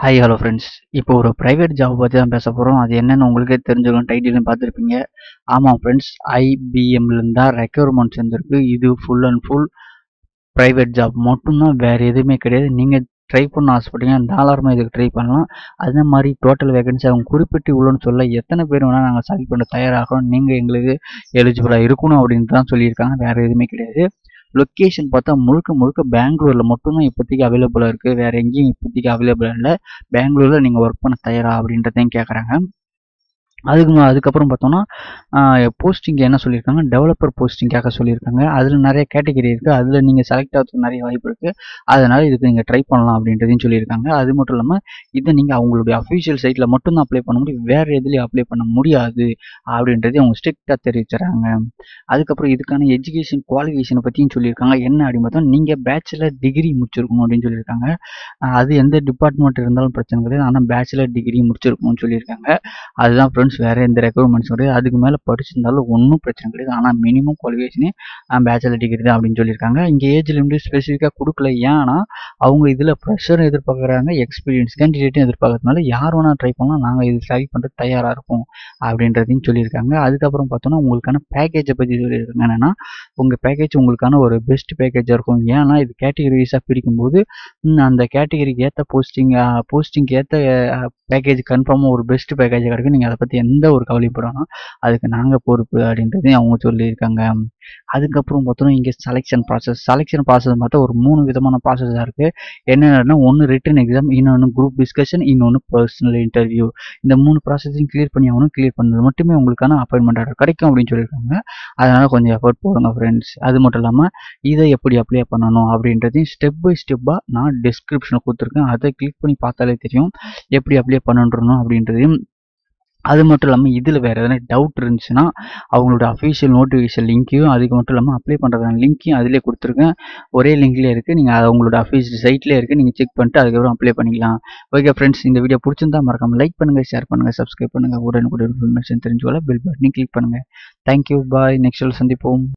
hi hello friends இப்போ ஒரு private job பற்றி தான் பேச போகிறோம் அது என்னென்னு உங்களுக்கே தெரிஞ்சுக்கணும் டைட்டிலும் பார்த்துருப்பீங்க ஆமாம் ஃப்ரெண்ட்ஸ் ஐபிஎம்லேருந்து தான் ரெக்யூர்மெண்ட்ஸ் வந்திருக்கு இது full and full private job மட்டும்தான் வேறு எதுவுமே கிடையாது நீங்கள் ட்ரை பண்ண ஆசைப்பட்டீங்க தாராளமாக இதுக்கு ட்ரை பண்ணலாம் அதே மாதிரி டோட்டல் வேகன்சி அவங்க குறிப்பிட்டு உள்ளன்னு சொல்ல எத்தனை பேர் வேணால் நாங்கள் செலக்ட் பண்ண தயாராகிறோம் நீங்கள் எங்களுக்கு எலிஜிபிளாக இருக்கணும் அப்படின்னு தான் சொல்லியிருக்காங்க வேறு எதுவுமே கிடையாது லொக்கேஷன் பார்த்தா முழுக்க முழுக்க பெங்களூரில் மட்டும்தான் இப்போதைக்கு அவைலபிளாக இருக்குது வேறு எங்கேயும் இப்போதைக்கு அவைலபிளாக இல்லை பெங்களூரில் நீங்கள் ஒர்க் பண்ண தயாரா அப்படின்றதையும் கேட்குறாங்க அதுக்கு மு- அதுக்கப்புறம் பார்த்தோம்னா போஸ்டிங் என்ன சொல்லியிருக்காங்க டெவலப்பர் போஸ்டிங் கேட்க சொல்லியிருக்காங்க அதில் நிறைய கேட்டகரி இருக்குது அதில் நீங்கள் செலக்ட் ஆகிறதுக்கு நிறைய வாய்ப்பு இருக்குது அதனால் இதுக்கு நீங்கள் ட்ரை பண்ணலாம் அப்படின்றதையும் சொல்லியிருக்காங்க அது மட்டும் இல்லாமல் இதை நீங்கள் அவங்களுடைய அஃபிஷியல் சைட்டில் மட்டும்தான் அப்ளை பண்ண முடியும் வேறு எதுலேயும் அப்ளை பண்ண முடியாது அப்படின்றதையும் அவங்க ஸ்ட்ரிக்டாக தெரிவிச்சுறாங்க அதுக்கப்புறம் இதுக்கான எஜுகேஷன் குவாலிஃபிகேஷனை பற்றியும் சொல்லியிருக்காங்க என்ன அப்படின்னு பார்த்தா நீங்கள் பேச்சுலர் டிகிரி முடிச்சிருக்கணும் அப்படின்னு சொல்லியிருக்காங்க அஹ் அது எந்த டிபார்ட்மெண்ட் இருந்தாலும் பிரச்சனை கிடையாது ஆனால் பேச்சுலர் டிகிரி முடிச்சிருக்கணும்னு சொல்லியிருக்காங்க அதுதான் ஃப்ரெண்ட்ஸ் வேறு எந்த ரெக்குவயர்மெண்ட்ஸ் கிடையாது அதுக்கு மேலே படிச்சிருந்தாலும் ஒன்றும் பிரச்சனை கிடையாது ஆனால் மினிமம் குவாலிஃபிகேஷனே பேச்சுலர் டிகிரி தான் அப்படின்னு சொல்லியிருக்காங்க இங்கே ஏஜ் லிமிட் ஸ்பெசிஃபிக்காக கொடுக்கல ஏன்னா அவங்க இதில் ப்ரெஷரும் எதிர்பார்க்குறாங்க எக்ஸ்பீரியன்ஸ் கேண்டிடேட்டும் எதிர்பார்க்கறதுனால யார் வேணால் ட்ரை பண்ணலாம் நாங்கள் இது செலக்ட் பண்ணுறது தயாராக இருக்கோம் அப்படின்றதையும் சொல்லியிருக்காங்க அதுக்கப்புறம் பார்த்தோன்னா உங்களுக்கான பேக்கேஜை பற்றி சொல்லியிருக்காங்க என்னென்னா உங்கள் பேக்கேஜ் உங்களுக்கான ஒரு பெஸ்ட் பேக்கேஜாக இருக்கும் ஏன்னா இது கேட்டகரி வைஸாக பிரிக்கும்போது ம், அந்த கேட்டகரிக்கு ஏற்ற போஸ்டிங் போஸ்டிங்க்கு ஏற்ற பேக்கேஜ் கன்ஃபார்மாக ஒரு பெஸ்ட் பேக்கேஜ் கிடைக்கும் நீங்கள் அதை பற்றி எந்த ஒரு கவலைப்படணும் அதுக்கு நாங்கள் பொறுப்பு அப்படின்றதையும் அவங்க சொல்லியிருக்காங்க அதுக்கப்புறம் பார்த்தோன்னா இங்கே செலெக்ஷன் ப்ராசஸ் செலெக்ஷன் ப்ராசஸ் பார்த்தா ஒரு மூணு விதமான ப்ராசஸாக இருக்குது என்னென்னா ஒன்று ரிட்டன் எக்ஸாம் இன்னொன்று குரூப் டிஸ்கஷன் இன்னொன்று பர்சனல் இன்டர்வியூ இந்த மூணு ப்ராசஸையும் கிளியர் பண்ணி ஆகணும் கிளியர் பண்ணது மட்டுமே உங்களுக்கான அப்பாயின்மெண்ட் ஆர்டர் கிடைக்கும் அப்படின்னு சொல்லியிருக்காங்க அதனால் கொஞ்சம் எஃபர்ட் போடுங்க ஃப்ரெண்ட்ஸ் அது மட்டும் இல்லாமல் இதை எப்படி அப்ளை பண்ணணும் அப்படின்றதையும் ஸ்டெப் பை ஸ்டெப்பாக நான் டிஸ்கிரிப்ஷனில் கொடுத்துருக்கேன் அதை கிளிக் பண்ணி பார்த்தாலே தெரியும் எப்படி அப்ளை பண்ணணும் அப்படின்றதையும் அது மட்டும் இல்லாமல் இதில் வேறு எதனா டவுட் இருந்துச்சுன்னா அவங்களோட அஃபிஷியல் நோட்டிஃபிகேஷன் லிங்க்கையும் அதுக்கு மட்டும் இல்லாமல் அப்ளை பண்ணுறதான லிங்க்கையும் அதிலே கொடுத்துருக்கேன் ஒரே லிங்க்லேயே இருக்குது நீங்கள் அது உங்களோட அஃபிஷியல் சைட்லேயே இருக்குது நீங்கள் செக் பண்ணிட்டு அதுக்கப்புறம் அப்ளை பண்ணிக்கலாம் ஓகே ஃப்ரெண்ட்ஸ் இந்த வீடியோ பிடிச்சிருந்தா மறக்காம லைக் பண்ணுங்கள் ஷேர் பண்ணுங்கள் சப்ஸ்கிரைப் பண்ணுங்கள் உடனுக்குடன் இன்ஃபர்மேஷன் தெரிஞ்சுக்கொள்ள பெல் பட்டனையும் கிளிக் பண்ணுங்கள் தேங்க்யூ பாய் நெக்ஸ்ட் சந்திப்போம்